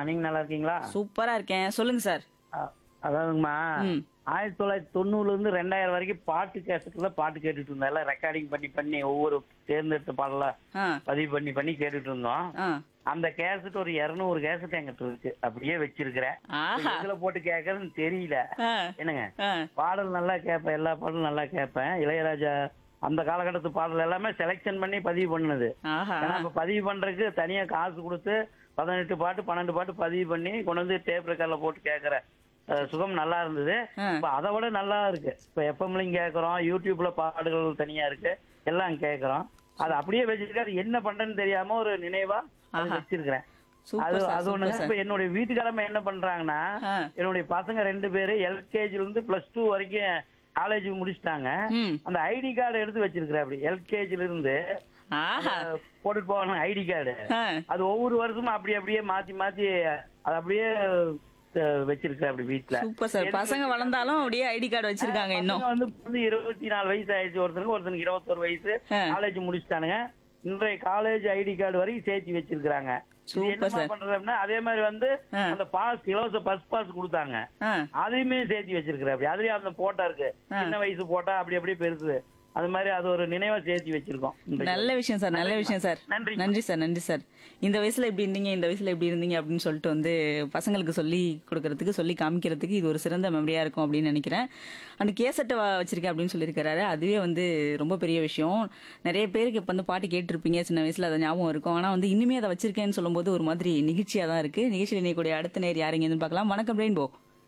நீங்க நல்லா இருக்கீங்களா சூப்பரா இருக்கேன் சொல்லுங்க சார் அ- அதாவதுங்கம்மா ம். ஆயிரத்தி தொள்ளாயிரத்தி தொண்ணூறுல இருந்து ரெண்டாயிரம் வரைக்கும் பாட்டு கேசட்டுல பாட்டு கேட்டுட்டு இருந்தோம் எல்லாம் ரெக்கார்டிங் பண்ணி பண்ணி ஒவ்வொரு தேர்ந்தெடுத்த பாடலாம் ஆ பதிவு பண்ணி பண்ணி கேட்டுட்டு இருந்தோம் ஆ அந்த கேசட் ஒரு இருநூறு கேசட் எங்கிட்ட இருக்கு அப்படியே வச்சிருக்கிறேன் ஆஹா இதுல போட்டு கேட்கறதுன்னு தெரியல ஆ என்னங்க ஆ பாடல் நல்லா கேட்பேன் எல்லா பாடலும் நல்லா கேட்பேன் இளையராஜா அந்த காலகட்டத்து பாடல் எல்லாமே செலெக்ஷன் பண்ணி பதிவு பண்ணுனது ஆஹா ஏன்னா இப்ப பதிவு பண்றதுக்கு தனியா காசு கொடுத்து பதினெட்டு பாட்டு பன்னெண்டு பாட்டு பதிவு பண்ணி கொண்டு வந்து டேப் ரெக்கார்ட்ல போட்டு கேட்கற அஹ், சுகம் நல்லா இருந்தது ஆ. இப்ப அதை விட நல்லா இருக்கு இப்ப எஃப்எம்லையும் கேட்கறோம் யூடியூப்ல பாடல்கள் தனியா இருக்கு எல்லாம் கேட்கறோம் அது அப்படியே வச்சிருக்காரு என்ன பண்றேன்னு தெரியாம ஒரு நினைவா அது ஆஹா. வச்சிருக்கிறேன் சூப்பர் அது சார், அது சூப்பர் ஒண்ணு சார். இப்ப என்னுடைய வீட்டுக்காரம்மா என்ன பண்றாங்கன்னா ஆ. என்னுடைய பசங்க ரெண்டு பேரு எல்கேஜில இருந்து பிளஸ் டூ வரைக்கும் காலேஜ் முடிச்சிட்டாங்க ம் அந்த ஐடி கார்டு எடுத்து வச்சிருக்கிறேன் அப்படி எல்கேஜில இருந்து ஆஹா அஹ், போட்டுட்டு போகணும் ஐடி கார்டு ஆ அது ஒவ்வொரு வருஷமும் அப்படி அப்படியே மாத்தி மாத்தி அது அப்படியே அஹ், வச்சிருக்கிறேன் அப்படி வீட்டுல சூப்பர் சார் பசங்க வளர்ந்தாலும் அப்படியே ஐடி கார்டு வச்சிருக்காங்க இன்னும் பசங்க வந்து வந்து இருபத்தி நாலு வயசு ஆயிடுச்சு ஒருத்தனுக்கு ஒருத்தனுக்கு இருபத்தொரு வயசு ஆ. காலேஜ் முடிச்சிட்டானுங்க இன்றைய காலேஜ் ஐடி கார்டு வரைக்கும் சேர்த்து வச்சிருக்காங்க இது சூப்பர் என்னம்மா சார். பண்றதுன்னா அதே மாதிரி வந்து ஆ. அந்த பாஸ் இலவச பஸ் பாஸ் கொடுத்தாங்க ஆ அதையுமே சேர்த்து வச்சிருக்கிறேன் அப்படி அதுலயும் அந்த போட்டா இருக்கு ஆ. சின்ன வயசு போட்டா அப்படி அப்படியே பெருசு அது மாதிரி அது ஒரு நினைவா சேர்த்து வச்சிருக்கோம் இன்றைக்கு. நல்ல விஷயம் சார் நல்ல விஷயம் சார் நன்றி. நன்றி சார் நன்றி சார் இந்த வயசுல இப்படி இருந்தீங்க இந்த வயசுல இப்படி இருந்தீங்க அப்படின்னு சொல்லிட்டு வந்து பசங்களுக்கு சொல்லி கொடுக்கறதுக்கு சொல்லி காமிக்கிறதுக்கு இது ஒரு சிறந்த மெமரியா இருக்கும் அப்படின்னு நினைக்கிறேன் அந்த கேசட்டை வச்சிருக்கேன் அப்படின்னு சொல்லியிருக்காரு அதுவே வந்து ரொம்ப பெரிய விஷயம் நிறைய பேருக்கு இப்போ வந்து பாட்டு கேட்டிருப்பீங்க சின்ன வயசுல அது ஞாபகம் இருக்கும் ஆனா வந்து இனிமே அதை வச்சிருக்கேன்னு சொல்லும்போது ஒரு மாதிரி நிகழ்ச்சியா தான் இருக்கு நிகழ்ச்சியில் இணையக்கூடிய அடுத்த நேர் யாருங்கன்னு பார்க்கலாம் வணக்கம் ரெயின்போ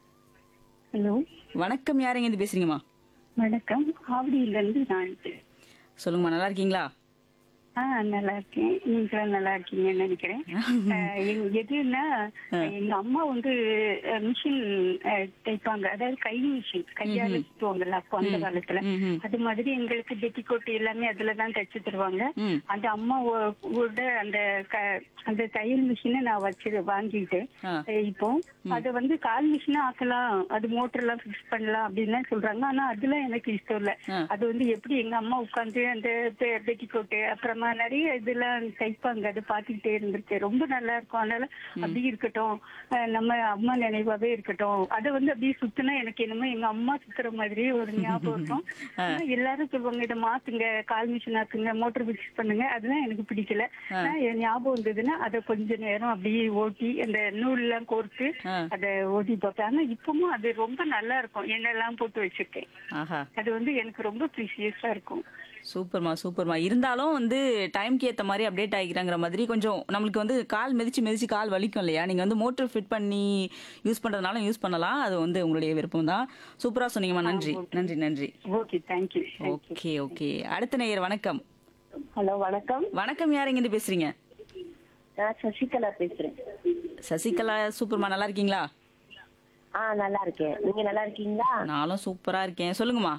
ஹலோ வணக்கம் யாருங்க இருந்து பேசுறீங்கம்மா வணக்கம் ஆவடியில இருந்து நான் சொல்லுங்கம்மா நல்லா இருக்கீங்களா ஆ நல்லா இருக்கேன் நீங்க நல்லா இருக்கீங்கன்னு நினைக்கிறேன் அஹ், எங்க- எதுன்னா எங்க அம்மா வந்து மிஷின் தைப்பாங்க அதாவது கை மிஷின் கையால சுத்துவாங்கல்ல அப்போ அந்த காலத்துல ம், ம். அது மாதிரி எங்களுக்கு பெட்டிக்கோட் எல்லாமே அதுலதான் தைச்சு தருவாங்க ம். அந்த அம்மாவோட அந்த க- அந்த தையல் மிஷினை நான் வச்சு வாங்கிட்டேன் ஆ. அஹ் இப்போ அத வந்து கால் மிஷினா ஆக்கலாம் அது மோட்டர் எல்லாம் பிக்ஸ் பண்ணலாம் அப்படின்னு சொல்றாங்க ஆனா அதெல்லாம் எனக்கு இஷ்டம் இல்ல ஆ. அது வந்து எப்படி எங்க அம்மா உட்காந்து அந்த பெ- பெட்டிக்கோட்டு அப்புறமா நிறைய இதெல்லாம் தைப்பாங்க அது பாத்துக்கிட்டே இருந்திருக்கு ரொம்ப நல்லா இருக்கும் அதனால அப்படி இருக்கட்டும் அஹ் நம்ம அம்மா நினைவாவே இருக்கட்டும் அதை வந்து அப்படியே சுத்தினா எனக்கு என்னமோ எங்க அம்மா சுத்துற மாதிரியே ஒரு ஞாபகம் இருக்கும் ஆனா எல்லாரும் சொல்லுவாங்க இதை மாத்துங்க கால் மிஷின் ஆக்குங்க மோட்டர் பிக்ஸ் பண்ணுங்க அதெல்லாம் எனக்கு பிடிக்கல ஆனா என் ஞாபகம் இருந்ததுன்னா அதை கொஞ்ச நேரம் அப்படியே ஓட்டி அந்த நூல் எல்லாம் கோர்த்து ஆ. அதை ஓட்டி பார்ப்பேன் ஆனா இப்பவும் அது ரொம்ப நல்லா இருக்கும் எண்ணெல்லாம் போட்டு வச்சிருக்கேன் ஆஹா அது வந்து எனக்கு ரொம்ப ப்ரீசியஸா இருக்கும் சூப்பர்மா சூப்பர்மா இருந்தாலும் வந்து டைம்க்கு ஏத்த மாதிரி அப்டேட் ஆகிக்கிறாங்கிற மாதிரி கொஞ்சம் நம்மளுக்கு வந்து கால் மிதிச்சு மிதிச்சு கால் வலிக்கும் இல்லையா நீங்க வந்து மோட்டர் ஃபிட் பண்ணி யூஸ் பண்றதுனால யூஸ் பண்ணலாம் அது வந்து உங்களுடைய விருப்பம் தான் சூப்பரா சொன்னீங்கம்மா நன்றி நன்றி நன்றி ஓகே தேங்க்யூ ஓகே ஓகே அடுத்த நேயர் வணக்கம் ஹலோ வணக்கம் வணக்கம் யார் இருந்து பேசுறீங்க நான் சசிகலா பேசுறேன் சசிகலா சூப்பர்மா நல்லா இருக்கீங்களா ஆ நல்லா இருக்கேன் நீங்க நல்லா இருக்கீங்களா நானும் சூப்பரா இருக்கேன் சொல்லுங்கம்மா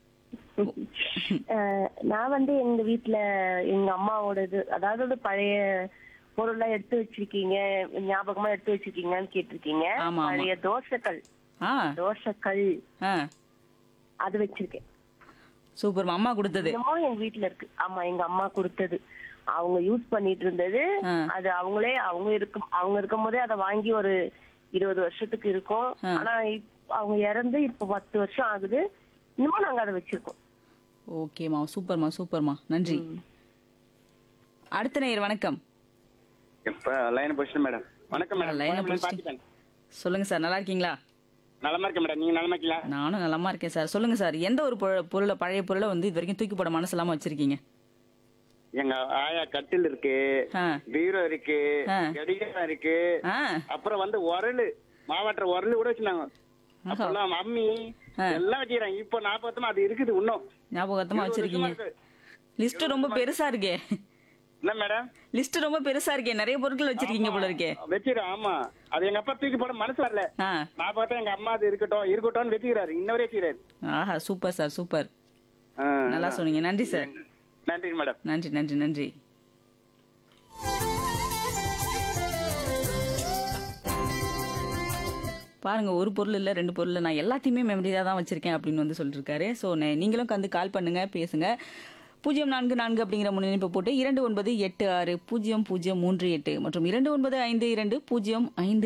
அஹ், நான் வந்து எங்க வீட்ல எங்க அம்மாவோடது அதாவது ஒரு பழைய பொருள்லாம் எடுத்து வச்சிருக்கீங்க ஞாபகமா எடுத்து வச்சிருக்கீங்கன்னு கேட்டிருக்கீங்க ஆமா, ஆமா. பழைய தோசைக்கல் ஆ தோசைக்கல் ஆ அது வச்சிருக்கேன் சூப்பர்மா அம்மா கொடுத்தது இன்னமும் எங்க வீட்ல இருக்கு ஆமா எங்க அம்மா கொடுத்தது அவங்க யூஸ் பண்ணிட்டு இருந்தது ஆ. அது அவங்களே அவங்க இருக்கும் அவங்க இருக்கும் போதே அதை வாங்கி ஒரு இருபது வருஷத்துக்கு இருக்கும் ஆ. ஆனா இப்- அவங்க இறந்து இப்ப பத்து வருஷம் ஆகுது இன்னமும் நாங்க அதை வச்சிருக்கோம் ஓகேம்மா சூப்பர்மா சூப்பர்மா நன்றி அடுத்த நேயர் வணக்கம் இப்ப லைன் பொசிஷன் மேடம் வணக்கம் மேடம் லைனை கோயம்புல பிடிச்சிட்டு- பாத்துட்டேன். சொல்லுங்க சார் நல்லா இருக்கீங்களா நலமா இருக்கேன் மேடம் நீங்க நலமா இருக்கீங்களா நானும் நலமா இருக்கேன் சார் சொல்லுங்க சார் எந்த ஒரு பொருளை- பொருளை பழைய பொருளை வந்து இது வரைக்கும் தூக்கி போட மனசு இல்லாம வச்சிருக்கீங்க எங்க ஆயா கட்டில் இருக்கு ஆ. பீரோ இருக்கு ஆ. கடிகாரம் இருக்கு ஆ அப்புறம் வந்து உரலு மாவாட்டுற உரலு கூட வச்சிருந்தாங்க அப்பெல்லாம் மம்மி ஆ. எல்லாம் வச்சுக்கிறாங்க இப்போ நாற்பத்தமா அது இருக்குது இன்னும் ஞாபகத்தமா இருபது வச்சிருக்கீங்க வருஷமா இருக்கு. லிஸ்ட் ரொம்ப பெருசா இருக்கே என்ன மேடம் லிஸ்ட் ரொம்ப பெருசா இருக்கே நிறைய பொருட்கள் வச்சிருக்கீங்க போல இருக்கே வச்சிரும் ஆமா அது எங்க அப்பா தூக்கி போட மனசு வரல ஆ நான் பார்த்தா எங்க அம்மா அது இருக்கட்டும் இருக்கட்டும்னு வச்சுக்கிறாரு இன்னவரே வச்சுக்கிறாரு ஆஹா சூப்பர் சார் சூப்பர் ஆ. நல்லா சொன்னீங்க நன்றி சார் நன்றி மேடம் நன்றி நன்றி நன்றி பாருங்க ஒரு பொருள் இல்ல ரெண்டு பொருள் இல்ல, நான் எல்லாத்தையுமே மெமரியா தான் வச்சிருக்கேன் அப்படின்னு வந்து சொல்லிருக்காரு ஸோ நீங்களும் வந்து கால் பண்ணுங்க பேசுங்க பூஜ்ஜியம் நான்கு நான்கு அப்படிங்கிற முன்னிணைப்பு போட்டு இரண்டு ஒன்பது எட்டு ஆறு பூஜ்ஜியம் பூஜ்ஜியம் மூன்று எட்டு மற்றும் இரண்டு ஒன்பது ஐந்து இரண்டு பூஜ்ஜியம் ஐந்து